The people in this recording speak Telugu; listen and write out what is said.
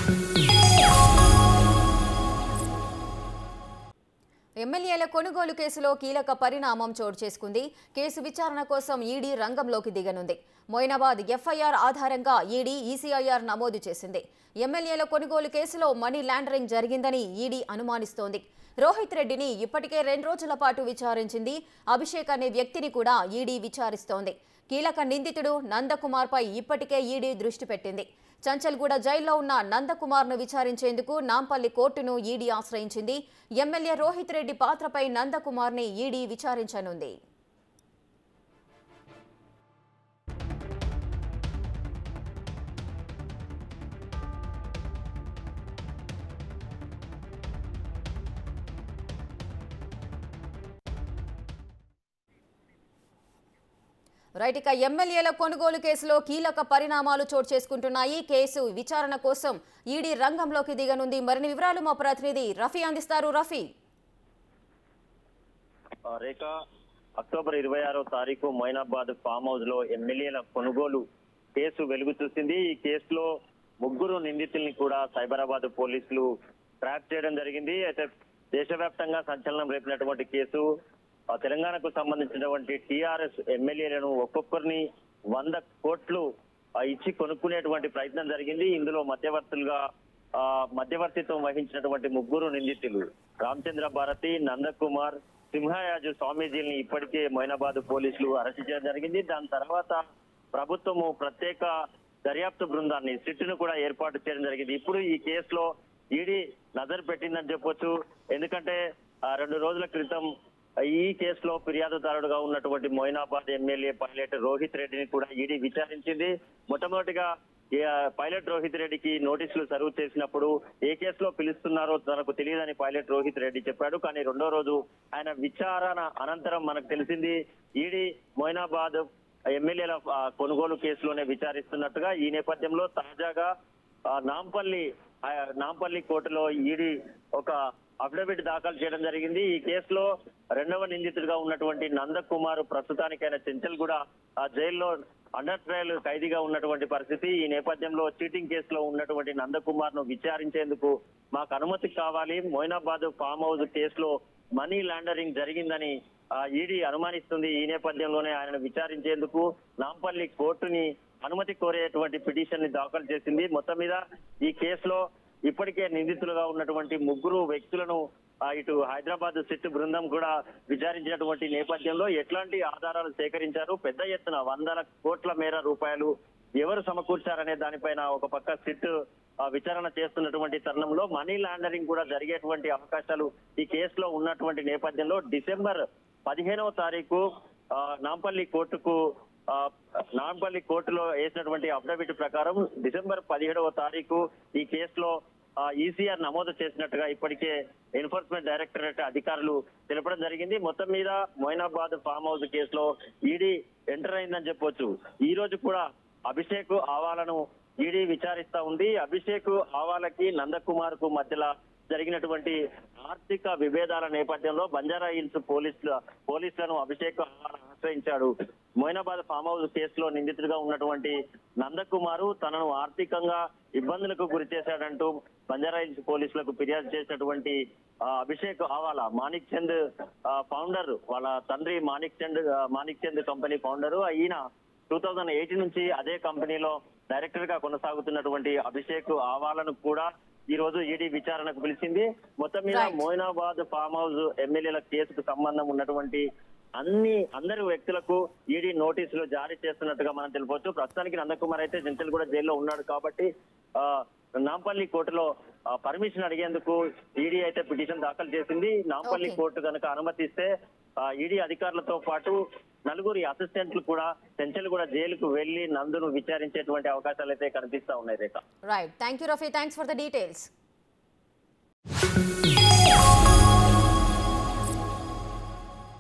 ఎమ్మెల్యేల కొనుగోలు కేసులో కీలక పరిణామం చోటు చేసుకుంది కేసు విచారణ కోసం ఈడీ రంగంలోకి దిగనుంది మొయినాబాద్ ఎఫ్ఐఆర్ ఆధారంగా ఈడీ ఈసీఐఆర్ నమోదు చేసింది ఎమ్మెల్యేల కొనుగోలు కేసులో మనీ లాండరింగ్ జరిగిందని ఈడీ అనుమానిస్తోంది రోహిత్ రెడ్డిని ఇప్పటికే రెండు రోజుల పాటు విచారించింది అభిషేక్ అనే వ్యక్తిని కూడా ఈడీ విచారిస్తోంది కీలక నిందితుడు నందకుమార్పై ఇప్పటికే ఈడీ దృష్టి పెట్టింది చంచల్గూడ జైల్లో ఉన్న నందకుమార్ను విచారించేందుకు నాంపల్లి కోర్టును ఈడీ ఆశ్రయించింది ఎమ్మెల్యే రోహిత్ రెడ్డి పాత్రపై నందకుమార్ని ఈడీ విచారించనుంది రైట్ ఇక ఎమ్మెల్యేల కొనుగోలు కేసులో కీలక పరిణామాలు చోటు చేసుకుంటున్నాయి కేసు విచారణ కోసం ఈడీ రంగంలోకి దిగనుంది మరిన్ని వివరాలు మా ప్రతినిధి రఫీ అందిస్తారు రఫీ ఆ, రేఖ అక్టోబర్ ఇరవై ఆరో తారీఖు మొయినాబాద్ ఫామ్ హౌస్ లో ఎమ్మెల్యేల కొనుగోలు కేసు వెలుగు చూసింది ఈ కేసులో ముగ్గురు నిందితుల్ని కూడా సైబరాబాద్ పోలీసులు ట్రాక్ చేయడం జరిగింది అయితే దేశవ్యాప్తంగా సంచలనం రేపినటువంటి కేసు ఆ, తెలంగాణకు సంబంధించినటువంటి టిఆర్ఎస్ ఎమ్మెల్యేలను ఒక్కొక్కరిని వంద కోట్లు ఆ, ఇచ్చి కొనుక్కునేటువంటి ప్రయత్నం జరిగింది ఇందులో మధ్యవర్తులుగా ఆ, మధ్యవర్తిత్వం వహించినటువంటి ముగ్గురు నిందితులు రామచంద్ర భారతి నందకుమార్ సింహయాజు స్వామీజీని ఇప్పటికే మొయినాబాద్ పోలీసులు అరెస్ట్ చేయడం జరిగింది దాని తర్వాత ప్రభుత్వము ప్రత్యేక దర్యాప్తు బృందాన్ని సిట్టును కూడా ఏర్పాటు చేయడం జరిగింది ఇప్పుడు ఈ కేసులో ఈడీ నజర్ పెట్టిందని చెప్పొచ్చు ఎందుకంటే ఆ, రెండు రోజుల క్రితం ఈ కేసులో ఫిర్యాదుదారుడుగా ఉన్నటువంటి మొయినాబాద్ ఎమ్మెల్యే పైలట్ రోహిత్ రెడ్డిని కూడా ఈడీ విచారించింది మొట్టమొదటిగా ఈ, ఆ, పైలట్ రోహిత్ రెడ్డికి నోటీసులు సర్వ్ చేసినప్పుడు ఏ కేసులో పిలుస్తున్నారో తనకు తెలియదని పైలట్ రోహిత్ రెడ్డి చెప్పాడు కానీ రెండో రోజు ఆయన విచారణ అనంతరం మనకు తెలిసింది ఈడీ మొయినాబాద్ ఎమ్మెల్యేల ఆ, కొనుగోలు కేసులోనే విచారిస్తున్నట్టుగా ఈ నేపథ్యంలో తాజాగా ఆ, నాంపల్లి ఆ, నాంపల్లి కోర్టులో ఈడీ ఒక అఫిడవిట్ దాఖలు చేయడం జరిగింది ఈ కేసులో రెండవ నిందితుడిగా ఉన్నటువంటి నందకుమార్ ప్రస్తుతానికైన చెంచల్గూడ ఆ జైల్లో అండర్ ట్రయల్ ఖైదీగా ఉన్నటువంటి పరిస్థితి ఈ నేపథ్యంలో చీటింగ్ కేసులో ఉన్నటువంటి నందకుమార్ ను విచారించేందుకు మాకు అనుమతి కావాలి మొయినాబాద్ ఫామ్ హౌస్ కేసులో మనీ లాండరింగ్ జరిగిందని ఆ, ఈడీ అనుమానిస్తుంది ఈ నేపథ్యంలోనే ఆయనను విచారించేందుకు నాంపల్లి కోర్టుని అనుమతి కోరేటువంటి పిటిషన్ ని దాఖలు చేసింది మొత్తం మీద ఈ కేసులో ఇప్పటికే నిందితులుగా ఉన్నటువంటి ముగ్గురు వ్యక్తులను ఆ, ఇటు హైదరాబాద్ సిట్ బృందం కూడా విచారించినటువంటి నేపథ్యంలో ఎట్లాంటి ఆధారాలు సేకరించారు పెద్ద ఎత్తున వందల కోట్ల మేర రూపాయలు ఎవరు సమకూర్చారనే దానిపైన ఒక పక్క సిట్ ఆ, విచారణ చేస్తున్నటువంటి తరుణంలో మనీ లాండరింగ్ కూడా జరిగేటువంటి అవకాశాలు ఈ కేసులో ఉన్నటువంటి నేపథ్యంలో డిసెంబర్ పదిహేనవ తారీఖు ఆ, నాంపల్లి కోర్టుకు ఆ, నాంపల్లి కోర్టులో వేసినటువంటి అఫిడవిట్ ప్రకారం డిసెంబర్ పదిహేడవ తారీఖు ఈ కేసులో ఈసీఆర్ నమోదు చేసినట్టుగా ఇప్పటికే ఎన్ఫోర్స్మెంట్ డైరెక్టరేట్ అధికారులు తెలపడం జరిగింది మొత్తం మీద మొయినాబాద్ ఫామ్ హౌస్ కేసులో ఈడీ ఎంటర్ అయిందని చెప్పొచ్చు ఈ రోజు కూడా అభిషేక్ ఆవాలను ఈడీ విచారిస్తా ఉంది అభిషేక్ ఆవాలకి నందకుమార్ కు మధ్యలో జరిగినటువంటి ఆర్థిక విభేదాల నేపథ్యంలో బంజారా హిల్స్ పోలీసుల పోలీసులను అభిషేక్ ఆవాల ఆశ్రయించాడు మొయినాబాద్ ఫామ్ హౌస్ కేసులో నిందితుడిగా ఉన్నటువంటి నందకుమారు తనను ఆర్థికంగా ఇబ్బందులకు గురి చేశాడంటూ బంజారా హిల్స్ పోలీసులకు ఫిర్యాదు చేసినటువంటి ఆ, అభిషేక్ ఆవాల మాణిక్ చంద్ ఆ, ఫౌండర్ వాళ్ళ తండ్రి మాణిక్ చంద్ ఆ, మాణిక్ చంద్ కంపెనీ ఫౌండర్ ఈయన టూ థౌజండ్ ఎయిట్ నుంచి అదే కంపెనీలో డైరెక్టర్ గా కొనసాగుతున్నటువంటి అభిషేక్ ఆవాలను కూడా ఈ రోజు ఈడీ విచారణకు పిలిచింది మొత్తం మీద Right. మోయినాబాద్ ఫామ్ హౌస్ ఎమ్మెల్యేల కేసుకు సంబంధం ఉన్నటువంటి అన్ని అందరి వ్యక్తులకు ఈడీ నోటీసులు జారీ చేస్తున్నట్టుగా మనం తెలుపవచ్చు ప్రస్తుతానికి నందకుమార్ అయితే జంటలు కూడా జైల్లో ఉన్నాడు కాబట్టి ఆ నాంపల్లి కోర్టులో పర్మిషన్ అడిగేందుకు ఈడీ అయితే పిటిషన్ దాఖలు చేసింది నాంపల్లి Okay. కోర్టు కనుక అనుమతిస్తే ఈడీ అధికారులతో పాటు నలుగురి అసిస్టెంట్లు కూడా చెంచలు కూడా జైలుకు వెళ్లి నందును విచారించేటువంటి అవకాశాలు అయితే కనిపిస్తా ఉన్నాయి Rekha right thank you Rafi thanks for the details